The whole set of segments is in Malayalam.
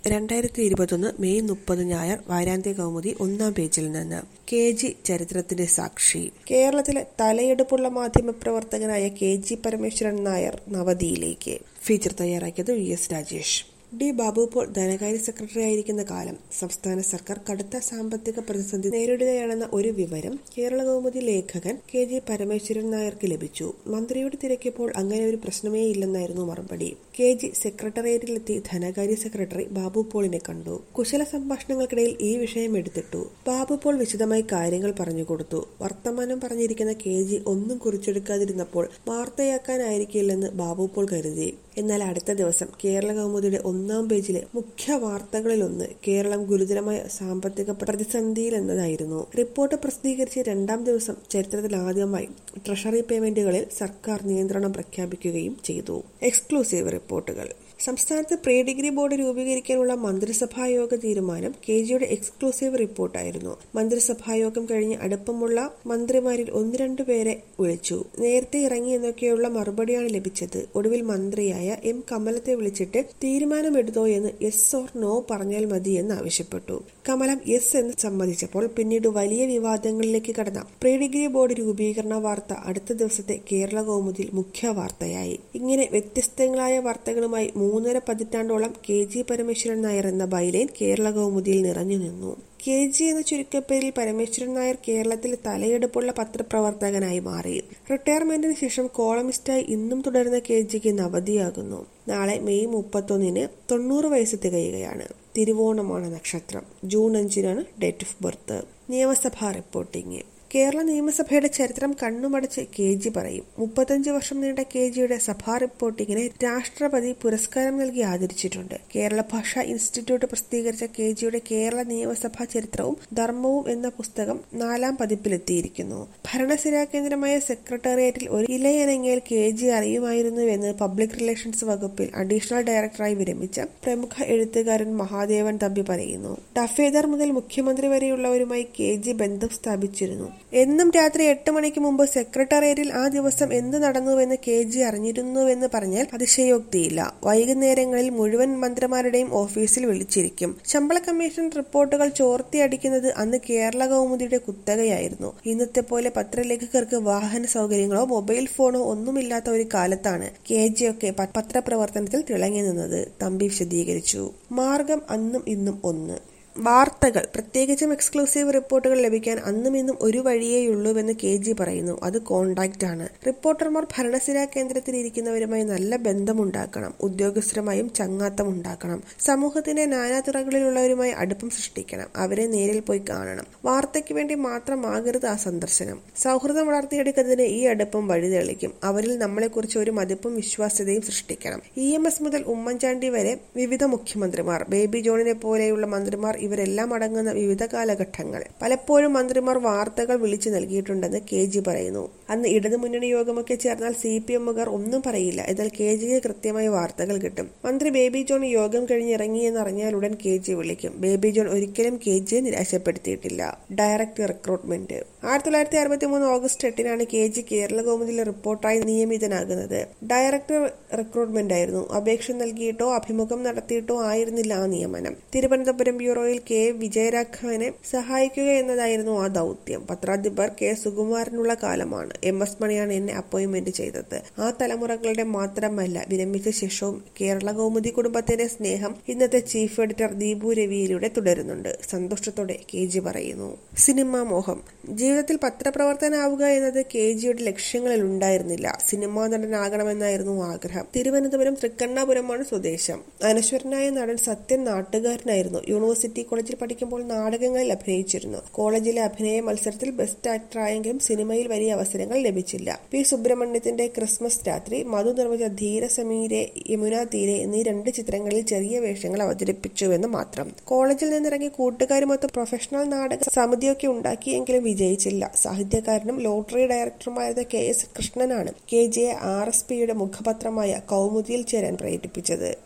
രണ്ടായിരത്തി ഇരുപത്തൊന്ന് മെയ് മുപ്പത് ഞായർ വാരാന്ത്യ കൗമുദി ഒന്നാം പേജിൽ നിന്ന് കെ ജി ചരിത്രത്തിന്റെ സാക്ഷി കേരളത്തിലെ തലയെടുപ്പുള്ള മാധ്യമപ്രവർത്തകനായ കെ ജി പരമേശ്വരൻ നായർ നവതിയിലേക്ക് ഫീച്ചർ തയ്യാറാക്കിയത് V S Rajesh D Babu Paul ധനകാര്യ സെക്രട്ടറി ആയിരിക്കുന്ന കാലം സംസ്ഥാന സർക്കാർ കടുത്ത സാമ്പത്തിക പ്രതിസന്ധി നേരിടുകയാണെന്ന ഒരു വിവരം കേരള കൗമുദി ലേഖകൻ കെ ജി പരമേശ്വരൻ നായർക്ക് ലഭിച്ചു മന്ത്രിയോട് തിരക്കിയപ്പോൾ അങ്ങനെ ഒരു പ്രശ്നമേ ഇല്ലെന്നായിരുന്നു മറുപടി കെ ജി സെക്രട്ടേറിയറ്റിലെത്തി ധനകാര്യ സെക്രട്ടറി ബാബു പോളിനെ കണ്ടു കുശല സംഭാഷണങ്ങൾക്കിടയിൽ ഈ വിഷയം എടുത്തിട്ടു ബാബു പോൾ വിശദമായി കാര്യങ്ങൾ പറഞ്ഞുകൊടുത്തു വർത്തമാനം പറഞ്ഞിരിക്കുന്ന കെ ജി ഒന്നും കുറിച്ചെടുക്കാതിരുന്നപ്പോൾ വാർത്തയാക്കാനായിരിക്കില്ലെന്ന് ബാബു പോൾ കരുതി എന്നാൽ അടുത്ത ദിവസം കേരള കൗമുദിയുടെ ഒന്നാം പേജിലെ മുഖ്യ വാർത്തകളിലൊന്ന് കേരളം ഗുരുതരമായ സാമ്പത്തിക പ്രതിസന്ധിയിലെന്നതായിരുന്നു റിപ്പോർട്ട് പ്രസിദ്ധീകരിച്ച രണ്ടാം ദിവസം ചരിത്രത്തിൽ ആദ്യമായി ട്രഷറി പേയ്മെന്റുകളിൽ സർക്കാർ നിയന്ത്രണം പ്രഖ്യാപിക്കുകയും ചെയ്തു എക്സ്ക്ലൂസീവ് റിപ്പോർട്ടുകൾ സംസ്ഥാനത്ത് പ്രീ ഡിഗ്രി ബോർഡ് രൂപീകരിക്കാനുള്ള മന്ത്രിസഭായോഗ തീരുമാനം കെ ജിയുടെ എക്സ്ക്ലൂസീവ് റിപ്പോർട്ടായിരുന്നു മന്ത്രിസഭായോഗം കഴിഞ്ഞ് അടുപ്പമുള്ള മന്ത്രിമാരിൽ ഒന്ന് രണ്ടു പേരെ വിളിച്ചു നേരത്തെ ഇറങ്ങി എന്നൊക്കെയുള്ള മറുപടിയാണ് ലഭിച്ചത് ഒടുവിൽ മന്ത്രിയായ എം കമലത്തെ വിളിച്ചിട്ട് തീരുമാനമെടുത്തോ എന്ന് യെസ് ഓർ നോ പറഞ്ഞാൽ മതി എന്ന് ആവശ്യപ്പെട്ടു കമലം യെസ് എന്ന് സമ്മതിച്ചപ്പോൾ പിന്നീട് വലിയ വിവാദങ്ങളിലേക്ക് കടന്ന പ്രീ ഡിഗ്രി ബോർഡ് രൂപീകരണ വാർത്ത അടുത്ത ദിവസത്തെ കേരള കൗമുദിൽ മുഖ്യ വാർത്തയായി ഇങ്ങനെ വ്യത്യസ്തങ്ങളായ വാർത്തകളുമായി മൂന്നര പതിറ്റാണ്ടോളം കെ ജി പരമേശ്വരൻ നായർ എന്ന ബൈലൈൻ കേരള കൗമുദിയിൽ നിറഞ്ഞു നിന്നു കെ ജി എന്ന ചുരുക്കപ്പേരിൽ പരമേശ്വരൻ നായർ കേരളത്തിൽ തലയെടുപ്പുള്ള പത്രപ്രവർത്തകനായി മാറി റിട്ടയർമെന്റിന് ശേഷം കോളമിസ്റ്റായി ഇന്നും തുടരുന്ന കെ ജിക്ക് നവതിയാകുന്നു നാളെ മെയ് മുപ്പത്തൊന്നിന് തൊണ്ണൂറ് വയസ്സ് തികയുകയാണ് തിരുവോണമാണ് നക്ഷത്രം ജൂൺ അഞ്ചിനാണ് ഡേറ്റ് ഓഫ് ബർത്ത് നിയമസഭാ റിപ്പോർട്ടിംഗ് കേരള നിയമസഭയുടെ ചരിത്രം കണ്ണുമടച്ച് കെ ജി പറയും മുപ്പത്തഞ്ച് വർഷം നീണ്ട കെ ജിയുടെ സഭാ റിപ്പോർട്ടിങ്ങിനെ രാഷ്ട്രപതി പുരസ്കാരം നൽകി ആദരിച്ചിട്ടുണ്ട് കേരള ഭാഷാ ഇൻസ്റ്റിറ്റ്യൂട്ട് പ്രസിദ്ധീകരിച്ച കെ ജിയുടെ കേരള നിയമസഭാ ചരിത്രവും ധർമ്മവും എന്ന പുസ്തകം നാലാം പതിപ്പിലെത്തിയിരിക്കുന്നു ഭരണസിരാ കേന്ദ്രമായ സെക്രട്ടേറിയറ്റിൽ ഒരു ഇലയനങ്ങിയാൽ കെ ജി അറിയുമായിരുന്നുവെന്ന് പബ്ലിക് റിലേഷൻസ് വകുപ്പിൽ അഡീഷണൽ ഡയറക്ടറായി വിരമിച്ച പ്രമുഖ എഴുത്തുകാരൻ മഹാദേവൻ തമ്പി പറയുന്നു ഡഫേദർ മുതൽ മുഖ്യമന്ത്രി വരെയുള്ളവരുമായി കെ ജി ബന്ധം സ്ഥാപിച്ചിരുന്നു എന്നും രാത്രി എട്ട് മണിക്ക് മുമ്പ് സെക്രട്ടേറിയറ്റിൽ ആ ദിവസം എന്ത് നടന്നുവെന്ന് കെ ജി അറിഞ്ഞിരുന്നുവെന്ന് പറഞ്ഞാൽ അതിശയോക്തിയില്ല വൈകുന്നേരങ്ങളിൽ മുഴുവൻ മന്ത്രിമാരുടെയും ഓഫീസിൽ വിളിച്ചിരിക്കും ശമ്പള കമ്മീഷൻ റിപ്പോർട്ടുകൾ ചോർത്തിയടിക്കുന്നത് അന്ന് കേരള കൗമുദിയുടെ കുത്തകയായിരുന്നു ഇന്നത്തെ പോലെ പത്രലേഖകർക്ക് വാഹന സൗകര്യങ്ങളോ മൊബൈൽ ഫോണോ ഒന്നുമില്ലാത്ത ഒരു കാലത്താണ് കെ ജി ഒക്കെ പത്രപ്രവർത്തനത്തിൽ തിളങ്ങി നിന്നത് തമ്പി വിശദീകരിച്ചു മാർഗം അന്നും ഇന്നും ഒന്ന് വാർത്തകൾ പ്രത്യേകിച്ചും എക്സ്ക്ലൂസീവ് റിപ്പോർട്ടുകൾ ലഭിക്കാൻ അന്നും ഇന്നും ഒരു വഴിയേയുള്ളൂവെന്ന് കെ ജി പറയുന്നു അത് കോണ്ടാക്ട് ആണ് റിപ്പോർട്ടർമാർ ഭരണസിരാ കേന്ദ്രത്തിൽ ഇരിക്കുന്നവരുമായി നല്ല ബന്ധമുണ്ടാക്കണം ഉദ്യോഗസ്ഥരുമായും ചങ്ങാത്തം ഉണ്ടാക്കണം സമൂഹത്തിന്റെ നാനാതുറകളിലുള്ളവരുമായി അടുപ്പം സൃഷ്ടിക്കണം അവരെ നേരിൽ പോയി കാണണം വാർത്തയ്ക്ക് വേണ്ടി മാത്രമാകരുത് ആ സന്ദർശനം സൗഹൃദം വളർത്തിയെടുക്കുന്നതിന് ഈ അടുപ്പം വഴിതെളിക്കും അവരിൽ നമ്മളെക്കുറിച്ച് ഒരു മതിപ്പും വിശ്വാസ്യതയും സൃഷ്ടിക്കണം ഇ എം എസ് മുതൽ ഉമ്മൻചാണ്ടി വരെ വിവിധ മുഖ്യമന്ത്രിമാർ ബേബി ജോണിനെ പോലെയുള്ള മന്ത്രിമാർ ഇവരെല്ലാം അടങ്ങുന്ന വിവിധ കാലഘട്ടങ്ങൾ പലപ്പോഴും മന്ത്രിമാർ വാർത്തകൾ വിളിച്ചു നൽകിയിട്ടുണ്ടെന്ന് കെ ജി പറയുന്നു അന്ന് ഇടതുമുന്നണി യോഗമൊക്കെ ചേർന്നാൽ സി പി എമ്മുകാർ ഒന്നും പറയില്ല എന്നാൽ കെ ജിക്ക് കൃത്യമായ വാർത്തകൾ കിട്ടും മന്ത്രി ബേബി ജോൺ യോഗം കഴിഞ്ഞ് ഇറങ്ങിയെന്ന് ഉടൻ കെ ജി വിളിക്കും ബേബി ജോൺ ഒരിക്കലും കെ ജിയെ നിരാശപ്പെടുത്തിയിട്ടില്ല ഡയറക്ട് റിക്രൂട്ട്മെന്റ് ആയിരത്തി തൊള്ളായിരത്തി അറുപത്തി മൂന്ന് ഓഗസ്റ്റ് എട്ടിനാണ് കെ ജി കേരള കൗമുദിലെ റിപ്പോർട്ടറായി നിയമിതനാകുന്നത് ഡയറക്ടർ റിക്രൂട്ട്മെന്റ് ആയിരുന്നു അപേക്ഷ നൽകിയിട്ടോ അഭിമുഖം നടത്തിയിട്ടോ ആയിരുന്നില്ല ആ നിയമനം തിരുവനന്തപുരം ബ്യൂറോയിൽ കെ വിജയരാഘവനെ സഹായിക്കുക എന്നതായിരുന്നു ആ ദൗത്യം പത്രാധിപർ കെ സുകുമാരനുള്ള കാലമാണ് എം എസ് മണിയാണ് എന്നെ അപ്പോയിന്റ്മെന്റ് ചെയ്തത് ആ തലമുറകളുടെ മാത്രമല്ല വിരമിച്ച ശേഷവും കേരള കൗമുദി കുടുംബത്തിന്റെ സ്നേഹം ഇന്നത്തെ ചീഫ് എഡിറ്റർ ദീപു രവിയിലൂടെ തുടരുന്നുണ്ട് സന്തോഷത്തോടെ കെ ജി പറയുന്നു സിനിമാ മോഹം ജീവിതത്തിൽ പത്രപ്രവർത്തനാവുക എന്നത് കെ ജിയുടെ ലക്ഷ്യങ്ങളിൽ ഉണ്ടായിരുന്നില്ല സിനിമാ നടനാകണമെന്നായിരുന്നു ആഗ്രഹം തിരുവനന്തപുരം തൃക്കണ്ണാപുരമാണ് സ്വദേശം അനശ്വരനായ നടൻ സത്യൻ നാട്ടുകാരനായിരുന്നു യൂണിവേഴ്സിറ്റി കോളേജിൽ പഠിക്കുമ്പോൾ നാടകങ്ങളിൽ അഭിനയിച്ചിരുന്നു കോളേജിലെ അഭിനയ മത്സരത്തിൽ ബെസ്റ്റ് ആക്ടറായെങ്കിലും സിനിമയിൽ വലിയ അവസരങ്ങൾ ലഭിച്ചില്ല പി സുബ്രഹ്മണ്യത്തിന്റെ ക്രിസ്മസ് രാത്രി മധു നിർമ്മിച്ച ധീരസമീരെ യമുന തീരെ എന്നീ രണ്ട് ചിത്രങ്ങളിൽ ചെറിയ വേഷങ്ങൾ അവതരിപ്പിച്ചുവെന്ന് മാത്രം കോളേജിൽ നിന്നിറങ്ങി കൂട്ടുകാരുമൊത്ത് പ്രൊഫഷണൽ നാടക സമിതിയൊക്കെ ഉണ്ടാക്കിയെങ്കിലും വിജയിച്ചില്ല സാഹിത്യകാരനും ലോട്ടറി ഡയറക്ടറുമായിരുന്ന കെ എസ് കൃഷ്ണനാണ് കെ ജെ ആർ എസ് പിയുടെ മുഖപത്രമായ കൗമുദിയിൽ ചേരാൻ പ്രേരിപ്പിച്ചത്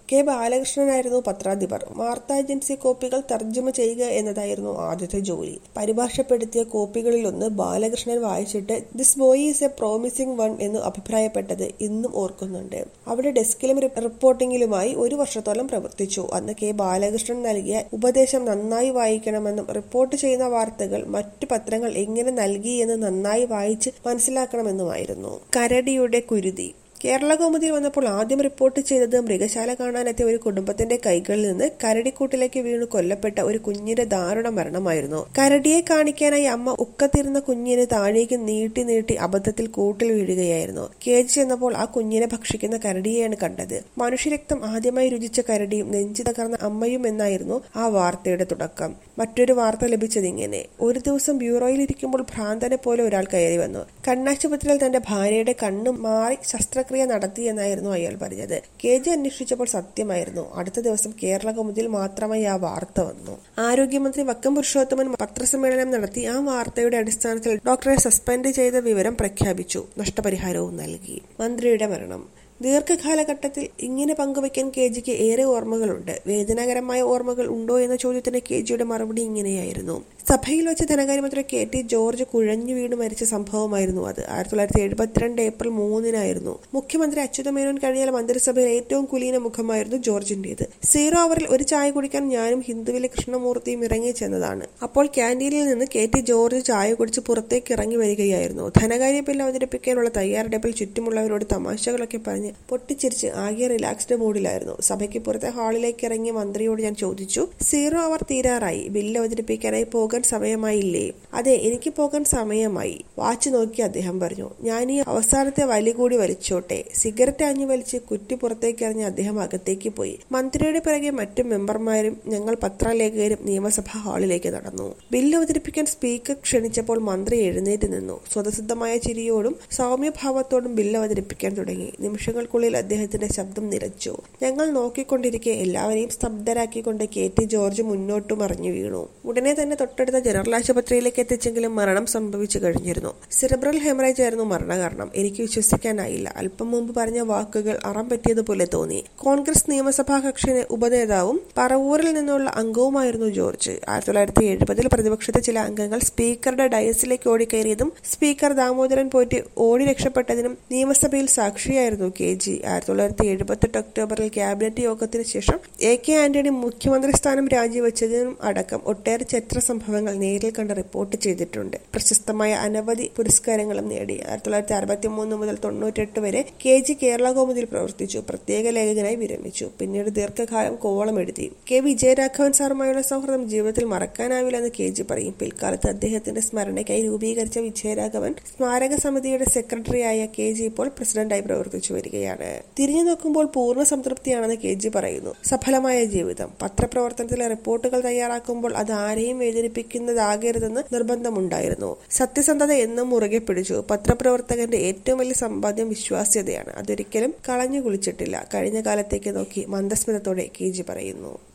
കെ ബാലകൃഷ്ണനായിരുന്നു പത്രാധിപർ വാർത്താ ഏജൻസി കോപ്പികൾ തർജ്ജമ ചെയ്യുക എന്നതായിരുന്നു ആദ്യത്തെ ജോലി പരിഭാഷപ്പെടുത്തിയ കോപ്പികളിലൊന്ന് ബാലകൃഷ്ണൻ വായിച്ചിട്ട് this boy is a promising one എന്ന് അഭിപ്രായപ്പെട്ടത് ഇന്നും ഓർക്കുന്നുണ്ട് അവിടെ ഡെസ്കിലും റിപ്പോർട്ടിംഗിലുമായി ഒരു വർഷത്തോളം പ്രവർത്തിച്ചു അന്ന് കെ ബാലകൃഷ്ണൻ നൽകിയ ഉപദേശം നന്നായി വായിക്കണമെന്നും റിപ്പോർട്ട് ചെയ്യുന്ന വാർത്തകൾ മറ്റു പത്രങ്ങൾ എങ്ങനെ നൽകി എന്ന് നന്നായി വായിച്ച് മനസ്സിലാക്കണമെന്നുമായിരുന്നു കരടിയുടെ കുരുതി കേരള കൗമുദിയിൽ വന്നപ്പോൾ ആദ്യം റിപ്പോർട്ട് ചെയ്തത് മൃഗശാല കാണാനെത്തിയ ഒരു കുടുംബത്തിന്റെ കൈകളിൽ നിന്ന് കരടിക്കൂട്ടിലേക്ക് വീണു കൊല്ലപ്പെട്ട ഒരു കുഞ്ഞിന്റെ ദാരുണ മരണമായിരുന്നു കരടിയെ കാണിക്കാനായി അമ്മ ഉക്കത്തിരുന്ന കുഞ്ഞിനെ താഴേക്ക് നീട്ടി നീട്ടി അബദ്ധത്തിൽ കൂട്ടിൽ വീഴുകയായിരുന്നു കേജ് ചെന്നപ്പോൾ ആ കുഞ്ഞിനെ ഭക്ഷിക്കുന്ന കരടിയെയാണ് കണ്ടത് മനുഷ്യരക്തം ആദ്യമായി രുചിച്ച കരടിയും നെഞ്ചു തകർന്ന അമ്മയും എന്നായിരുന്നു ആ വാർത്തയുടെ തുടക്കം മറ്റൊരു വാർത്ത ലഭിച്ചത് ഇങ്ങനെ ഒരു ദിവസം ബ്യൂറോയിൽ ഇരിക്കുമ്പോൾ ഭ്രാന്തനെ പോലെ ഒരാൾ കയറി വന്നു കണ്ണാശുപത്രിയിൽ തന്റെ ഭാര്യയുടെ കണ്ണു മാറി ശസ്ത്രക്രിയ നടത്തിയെന്നായിരുന്നു അയാൾ പറഞ്ഞത് കെ ജി അന്വേഷിച്ചപ്പോൾ സത്യമായിരുന്നു അടുത്ത ദിവസം കേരള കൗമുദിയിൽ മാത്രമായി ആ വാർത്ത വന്നു ആരോഗ്യമന്ത്രി വക്കം പുരുഷോത്തമൻ പത്രസമ്മേളനം നടത്തി ആ വാർത്തയുടെ അടിസ്ഥാനത്തിൽ ഡോക്ടറെ സസ്പെൻഡ് ചെയ്ത വിവരം പ്രഖ്യാപിച്ചു നഷ്ടപരിഹാരവും നൽകി മന്ത്രിയുടെ മരണം ദീർഘകാലഘട്ടത്തിൽ ഇങ്ങനെ പങ്കുവയ്ക്കാൻ കെ ജിക്ക് ഏറെ ഓർമ്മകളുണ്ട് വേദനാകരമായ ഓർമ്മകൾ ഉണ്ടോ എന്ന ചോദ്യത്തിന് കെ ജിയുടെ മറുപടി ഇങ്ങനെയായിരുന്നു സഭയിൽ വെച്ച് ധനകാര്യമന്ത്രി കെ ടി ജോർജ് കുഴഞ്ഞു വീണ് മരിച്ച സംഭവമായിരുന്നു അത് ആയിരത്തി തൊള്ളായിരത്തി എഴുപത്തിരണ്ട് ഏപ്രിൽ മൂന്നിനായിരുന്നു മുഖ്യമന്ത്രി അച്യുതമേനോൻ കഴിഞ്ഞാൽ മന്ത്രിസഭയിൽ ഏറ്റവും കുലീന മുഖമായിരുന്നു ജോർജിന്റേത് സീറോ അവറിൽ ഒരു ചായ കുടിക്കാൻ ഞാനും ഹിന്ദുവിലെ കൃഷ്ണമൂർത്തിയും ഇറങ്ങി ചെന്നതാണ് അപ്പോൾ ക്യാൻറ്റീനിൽ നിന്ന് കെ ടി ജോർജ് ചായ കുടിച്ച് പുറത്തേക്ക് ഇറങ്ങി വരികയായിരുന്നു ധനകാര്യ ബിൽ അവതരിപ്പിക്കാനുള്ള തയ്യാറെടുപ്പിൽ ചുറ്റുമുള്ളവരോട് തമാശകളൊക്കെ പറഞ്ഞ് പൊട്ടിച്ചിരിച്ച് ആകെ റിലാക്സ്ഡ് മൂഡിലായിരുന്നു സഭയ്ക്ക് പുറത്തെ ഹാളിലേക്ക് ഇറങ്ങിയ മന്ത്രിയോട് ഞാൻ ചോദിച്ചു സീറോ അവർ തീരാറായി ബില്ല് അവതരിപ്പിക്കാനായി പോകാൻ സമയമായില്ലേ അതെ എനിക്ക് പോകാൻ സമയമായി വാച്ച് നോക്കി അദ്ദേഹം പറഞ്ഞു ഞാൻ ഈ അവസാനത്തെ വലി കൂടി വലിച്ചോട്ടെ സിഗരറ്റ് അഞ്ഞു വലിച്ച് കുറ്റി പുറത്തേക്ക് എറിഞ്ഞ് അദ്ദേഹം അകത്തേക്ക് പോയി മന്ത്രിയുടെ പിറകെ മറ്റു മെമ്പർമാരും ഞങ്ങൾ പത്രലേഖകരും നിയമസഭാ ഹാളിലേക്ക് നടന്നു ബില്ല് അവതരിപ്പിക്കാൻ സ്പീക്കർ ക്ഷണിച്ചപ്പോൾ മന്ത്രി എഴുന്നേറ്റ് നിന്നു സ്വതസിദ്ധമായ ചിരിയോടും സൗമ്യഭാവത്തോടും ബില്ല് അവതരിപ്പിക്കാൻ തുടങ്ങി നിമിഷങ്ങൾക്കുള്ളിൽ അദ്ദേഹത്തിന്റെ ശബ്ദം നിലച്ചു ഞങ്ങൾ നോക്കിക്കൊണ്ടിരിക്കെ എല്ലാവരെയും സ്തബ്ധരാക്കിക്കൊണ്ട് കെ ടി ജോർജ് മുന്നോട്ട് മറിഞ്ഞു വീണു ഉടനെ തന്നെ തൊട്ടടുത്ത ജനറൽ ആശുപത്രിയിലേക്ക് എത്തിച്ചെങ്കിലും മരണം സംഭവിച്ചു കഴിഞ്ഞിരുന്നു സിറബ്രൽ ഹെമറേജ് ആയിരുന്നു മരണകാരണം എനിക്ക് വിശ്വസിക്കാനായില്ല അല്പം മുമ്പ് പറഞ്ഞ വാക്കുകൾ അറം പറ്റിയതുപോലെ തോന്നി കോൺഗ്രസ് നിയമസഭാ കക്ഷി ഉപനേതാവും പറവൂരിൽ നിന്നുള്ള അംഗവുമായിരുന്നു ജോർജ് ആയിരത്തി തൊള്ളായിരത്തി എഴുപതിൽ പ്രതിപക്ഷത്തെ ചില അംഗങ്ങൾ സ്പീക്കറുടെ ഡയസിലേക്ക് ഓടിക്കയറിയതും സ്പീക്കർ ദാമോദരൻ പോയിട്ട് ഓടി രക്ഷപ്പെട്ടതിനും നിയമസഭയിൽ സാക്ഷിയായിരുന്നു കെ ജി ആയിരത്തി തൊള്ളായിരത്തി എഴുപത്തെട്ട് ഒക്ടോബറിൽ ക്യാബിനറ്റ് യോഗത്തിന് ശേഷം എ കെ ആന്റണി മുഖ്യമന്ത്രി സ്ഥാനം രാജിവെച്ചതിനും അടക്കം ഒട്ടേറെ ചരിത്ര സംഭവങ്ങൾ നേരിൽ കണ്ട് റിപ്പോർട്ട് ചെയ്തിട്ടുണ്ട് പ്രശസ്തമായ അനവധി പുരസ്കാരങ്ങളും നേടി ആയിരത്തി തൊള്ളായിരത്തി അറുപത്തി മൂന്ന് മുതൽ തൊണ്ണൂറ്റെട്ട് വരെ കെ ജി കേരള കൗമുദിൽ പ്രവർത്തിച്ചു പ്രത്യേക ലേഖകനായി വിരമിച്ചു പിന്നീട് ദീർഘകാലം കോവളം എഴുതി കെ വിജയരാഘവൻ സാറുമായുള്ള സൗഹൃദം ജീവിതത്തിൽ മറക്കാനാവില്ലെന്ന് കെ ജി പറയും പിൽക്കാലത്ത് അദ്ദേഹത്തിന്റെ സ്മരണയ്ക്കായി രൂപീകരിച്ച വിജയരാഘവൻ സ്മാരക സമിതിയുടെ സെക്രട്ടറിയായ കെ ജി ഇപ്പോൾ പ്രസിഡന്റായി പ്രവർത്തിച്ചു വരികയാണ് തിരിഞ്ഞു നോക്കുമ്പോൾ പൂർണ്ണ സംതൃപ്തിയാണെന്ന് കെ ജി പറയുന്നു സഫലമായ ജീവിതം പത്രപ്രവർത്തനത്തിലെ റിപ്പോർട്ടുകൾ തയ്യാറാക്കുമ്പോൾ അത് ആരെയും വേദനിപ്പിക്കുന്നതാകരുതെന്ന് നിർബന്ധമുണ്ടായിരുന്നു സത്യസന്ധത എന്നും മുറുകെ പിടിച്ചു പത്രപ്രവർത്തകന്റെ ഏറ്റവും വലിയ സമ്പാദ്യം വിശ്വാസ്യതയാണ് അതൊരിക്കലും കളഞ്ഞു കുളിച്ചിട്ടില്ല കഴിഞ്ഞ കാലത്തേക്ക് നോക്കി മന്ദസ്മിതത്തോടെ കെ ജി പറയുന്നു